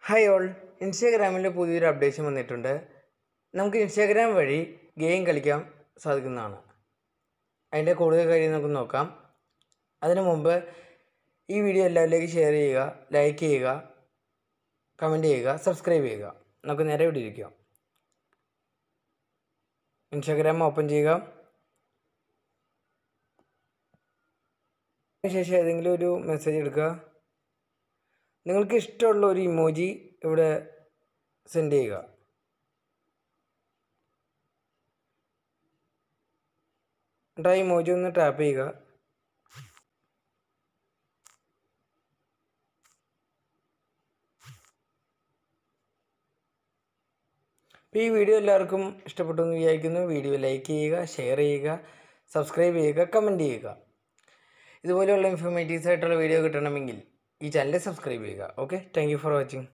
hi all ഇൻസ്റ്റാഗ്രാമിൽ പുതിയൊരു updation വന്നിട്ടുണ്ട് നമുക്ക് ഇൻസ്റ്റാഗ്രാം വഴി ഗെയിം കളിക്കാൻ സാധിക്കുന്നതാണ് അതിൻ്റെ കൂടുതൽ കാര്യം നമുക്ക് നോക്കാം അതിനു മുമ്പ് ഈ വീഡിയോ എല്ലാവരിലേക്ക് ഷെയർ ചെയ്യുക ലൈക്ക് ചെയ്യുക കമൻറ്റ് ചെയ്യുക സബ്സ്ക്രൈബ് ചെയ്യുക നമുക്ക് നേരെ ഇവിടെ ഇരിക്കാം ഇൻസ്റ്റാഗ്രാം ഓപ്പൺ ചെയ്യുക ശേഷം ഏതെങ്കിലും ഒരു മെസ്സേജ് എടുക്കുക നിങ്ങൾക്ക് ഇഷ്ടമുള്ള ഒരു ഇമോജി ഇവിടെ സെൻഡ് ചെയ്യുക എന്നിട്ട് ആ ഇമോജി ഒന്ന് ടാപ്പ് ചെയ്യുക അപ്പോൾ ഈ വീഡിയോ എല്ലാവർക്കും ഇഷ്ടപ്പെട്ടു എന്ന് വിചാരിക്കുന്നു വീഡിയോ ലൈക്ക് ചെയ്യുക ഷെയർ ചെയ്യുക സബ്സ്ക്രൈബ് ചെയ്യുക കമൻറ്റ് ചെയ്യുക ഇതുപോലെയുള്ള ഇൻഫോർമേറ്റീവ്സ് ആയിട്ടുള്ള വീഡിയോ കിട്ടണമെങ്കിൽ ഈ ചാനൽ സബ്സ്ക്രൈബ് ചെയ്യുക okay thank you for watching